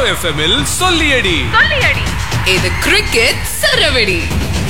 எஃப்எம்மில் சொல்லியடி இது cricket சரவெடி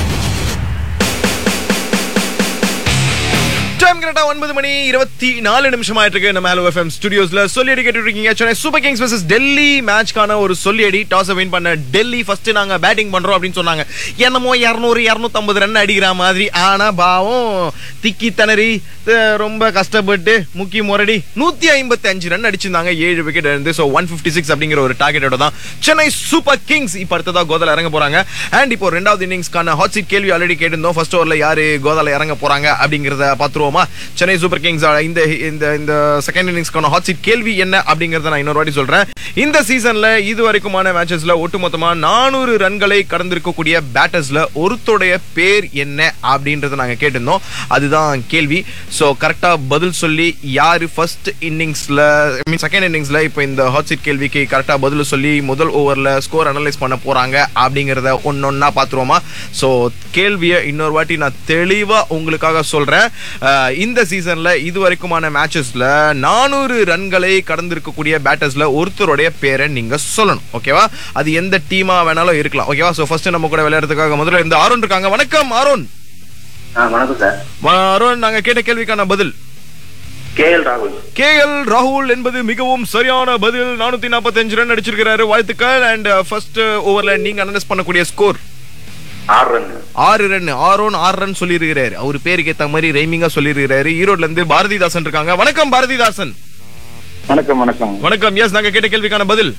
time கரெக்டா ஒன்பது மணி இருபத்தி நாலு நிமிஷம் ஆயிட்டு இருக்கு நம்ம ஹலோ எஃப்எம் ஸ்டுடியோஸ்ல சொல்லியடி கேட்டு இருக்கீங்க Chennai super kings versus Delhi மேட்ச்க்கான ஒரு சொல்லியடி டாஸ் வின் பண்ண டெல்லி ஃபர்ஸ்ட் நாங்க பேட்டிங் பண்றோம் அப்படின்னு சொன்னாங்க என்னமோ இரநூறு இரநூத்தம்பது ரன் அடிக்கிற மாதிரி ஆனா பாவம் திக்கி திணறி அஹ், ரொம்ப கஷ்டப்பட்டு முக்கி முரடி நூத்தி ஐம்பத்தி அஞ்சு ரன் அடிச்சிருந்தாங்க ஏழு விக்கெட் இருந்து ஸோ ஒன் பிப்டி சிக்ஸ் அப்படிங்கிற ஒரு டார்கெட்டோட தான் சென்னை சூப்பர் கிங்ஸ் இப்போ அடுத்ததா கோதால இறங்க போறாங்க அண்ட் இப்போ ரெண்டாவது இன்னிங்ஸ்க்கான ஹாட் சீட் கேள்வி ஆல்ரெடி கேட்டிருந்தோம் ஃபர்ஸ்ட் ஓவர்ல யாரு கோதால இறங்க போறாங்க அப்படிங்கறத பாத்துருவோமா சென்னை சூப்பர் கிங்ஸ் இந்த இந்த இந்த செகண்ட் இன்னிங்ஸ்க்கான ஹாட் சீட் கேள்வி என்ன அப்படிங்கறத நான் இன்னொரு வாட்டி சொல்றேன் இந்த சீசன்ல இது வரைக்குமான மேட்சஸ்ல ஒட்டுமொத்தமா நானூறு ரன்களை கடந்திருக்கக்கூடிய பேட்டர்ஸ்ல ஒருத்தருடைய பேர் என்ன அப்படின்றத நாங்க கேட்டிருந்தோம் அதுதான் கேள்வி சோ கரெக்டா பதில் சொல்லி யாரு ஃபர்ஸ்ட் இன்னிங்ஸ்ல ஐ மீன் செகண்ட் இன்னிங்ஸ்ல இப்போ இந்த ஹாட் சீட் கேள்விக்கு கரெக்டா பதில் சொல்லி முதல் ஓவர்ல ஸ்கோர் அனலைஸ் பண்ண போறாங்க அப்படிங்கறத ஒன்னொன்னா பாத்துருவோமா சோ கேள்வியை இன்னொரு வாட்டி நான் தெளிவா உங்களுக்காக சொல்றேன் அஹ், இந்த சீசன்ல இது வரைக்குமான மேட்சஸ்ல நானூறு ரன்களை கடந்திருக்கக்கூடிய பேட்டர்ஸ்ல ஒருத்தருடைய பேரை நீங்க சொல்லணும் ஓகேவா அது எந்த டீமா வேணாலும் இருக்கலாம் ஓகேவா சோ ஃபர்ஸ்ட் நம்ம கூட விளையாடுறதுக்காக முதல்ல இந்த ஆரோன் இருக்காங்க வணக்கம் ஆரோன் ஆ வணக்கம் சார் ஆரோன் நாங்க கேட்ட கேள்விக்கான பதில் கே எல் ராகுல் கே எல் ராகுல் என்பது மிகவும் சரியான பதில் நானூத்தி நாற்பத்தஞ்சு ரன் அடிச்சிருக்கிறாரு வாழ்த்துக்கள் அண்ட் ஃபர்ஸ்ட் ஓவர்ல நீங்க அனலைஸ் பண்ணக்கூடிய ஸ்கோர் ஆறு ரன் ஆறு ரன் ஆரோன் ஆறு ரன் சொல்லியிருக்கிறாரு அவர் பேருக்கு ஏத்த மாதிரி ரைமிங்கா சொல்லியிருக்கிறாரு ஈரோட்ல இருந்து பாரதிதாசன் இருக்காங்க வணக்கம் பாரதிதாசன் வணக்கம் வணக்கம் வணக்கம் எஸ் நாங்க கேட்ட கேள்விக்கான பதில்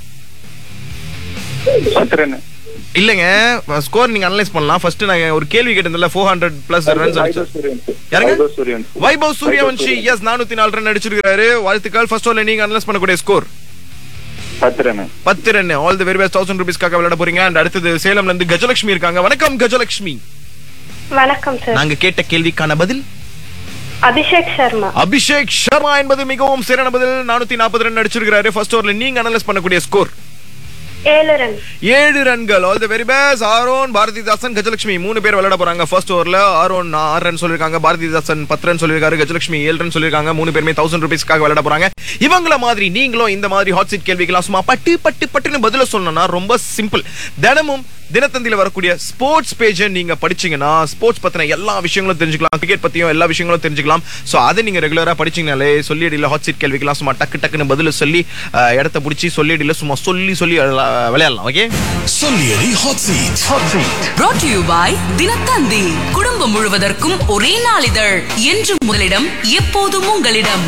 பத்து ரன் இல்லங்க ஸ்கோர் நீங்க அனலைஸ் பண்ணலாம் ஃபர்ஸ்ட் நாங்க ஒரு கேள்வி கேட்டதுல ஃபோர் ஹண்ட்ரட் பிளஸ் ரன்ஸ் யாருங்க? சூரியன் வைபவ் சூரியவன்ஷி எஸ் நானூத்தி நாலு ரன் அடிச்சிருக்காரு வாழ்த்துக்கள் ஃபர்ஸ்ட் ஓவர்ல நீங்க அனலைஸ் பண்ணக்கூடிய ஸ்கோர் பத்து ரன் பத்து run all the very best thousand ருபீஸ்க்காக விளையாட போறீங்க அண்ட் அடுத்தது சேலம்ல இருந்து கஜலட்சுமி இருக்காங்க வணக்கம் கஜலட்சுமி வணக்கம் சார் நாங்க கேட்ட கேள்விக்கான பதில் அபிஷேக் சர்மா அபிஷேக் சர்மா என்பது மிகவும் சிறந்த பதில் நானூத்தி நாற்பது ரன் அடிச்சிருக்காரு ஃபர்ஸ்ட் ஓவர்ல நீங்க அனலைஸ் பண்ணக்கூடிய ஸ்கோர் ஏழு ரன் ஏழு ரன்கள் all the very best Aaron Bharathidasan Gajalakshmi மூணு பேர் விளையாட போறாங்க ஃபர்ஸ்ட் ஓவர்ல ஆரோன் ஆறு ரன் சொல்லிருக்காங்க பாரதிதாசன் பத்து ரன் சொல்லிருக்காரு கஜலட்சுமி ஏழு ரன் சொல்லிருக்காங்க மூணு பேருமே தௌசண்ட் ருபீஸ்க்காக விளையாட போறாங்க இவங்கள மாதிரி நீங்களும் இந்த மாதிரி ஹாட் சீட் கேள்விக்கெல்லாம் சும்மா பட்டு பட்டு பட்டுன்னு பதில சொல்லணும்னா ரொம்ப சிம்பிள் தினமும் தினத்தந்தில வரக்கூடிய ஸ்போர்ட்ஸ் பேஜை நீங்க படிச்சீங்கன்னா ஸ்போர்ட்ஸ் பத்தின எல்லா விஷயங்களும் தெரிஞ்சுக்கலாம் கிரிக்கெட் பத்தியும் எல்லா விஷயங்களும் தெரிஞ்சுக்கலாம் சோ அதை நீங்க ரெகுலரா படிச்சீங்கனாலே சொல்லியடியில ஹாட் சீட் கேள்விக்கெல்லாம் சும்மா டக்கு டக்குன்னு பதில சொல்லி அஹ், இடத்த பிடிச்சி சொல்லியடியில சும்மா சொல்லி சொல்லி விளையாடலாம் விளையாடலாம் ஓகே சொல்லியடி hot seat brought to you by Dinathanthi குடும்பம் முழுவதற்கும் ஒரே நாளிதழ் என்று முதலிடம் எப்போதும் உங்களிடம்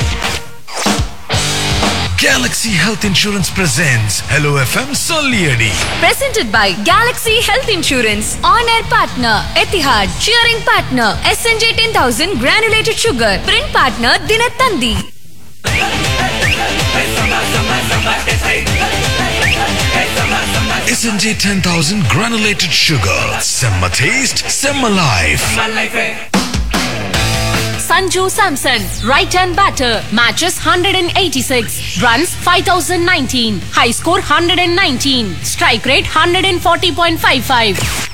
Galaxy Health Insurance presents Hello FM சொல்லியடி Presented by Galaxy Health Insurance, On Air Partner, Etihad, Cheering Partner, SNJ 10000 Granulated Sugar, Print Partner, Dinatandi. SNJ 10000 granulated sugar semma taste semma life Sanju Samson, right hand batter, matches 186, runs 5019, high score 119, strike rate 140.55.